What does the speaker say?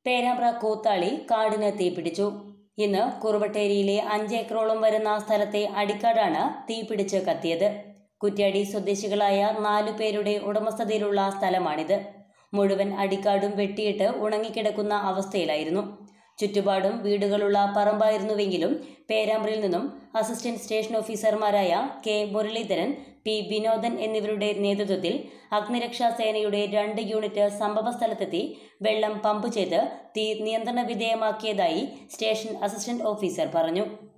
പേരാമ്പ്ര കൂത്താളി കാടിന് തീപിടിച്ചു ഇന്ന് കുറുവട്ടേരിയിലെ അഞ്ചേക്കറോളം വരുന്ന സ്ഥലത്തെ അടിക്കാടാണ് തീപിടിച്ച് കത്തിയത് കുറ്റ്യാടി സ്വദേശികളായ നാലു പേരുടെ ഉടമസ്ഥതയിലുള്ള സ്ഥലമാണിത് മുഴുവൻ അടിക്കാടും വെട്ടിയിട്ട് ഉണങ്ങിക്കിടക്കുന്ന അവസ്ഥയിലായിരുന്നു ചുറ്റുപാടും വീടുകളുള്ള പറമ്പായിരുന്നുവെങ്കിലും പേരാമ്പ്രയിൽ നിന്നും അസിസ്റ്റന്റ് സ്റ്റേഷൻ ഓഫീസർമാരായ കെ മുരളീധരൻ പി വിനോദൻ എന്നിവരുടെ നേതൃത്വത്തിൽ അഗ്നിരക്ഷാ സേനയുടെ രണ്ട് യൂണിറ്റ് സംഭവസ്ഥലത്തെത്തി വെള്ളം പമ്പ് ചെയ്ത് തീ നിയന്ത്രണ വിധേയമാക്കിയതായി സ്റ്റേഷൻ അസിസ്റ്റന്റ് ഓഫീസർ പറഞ്ഞു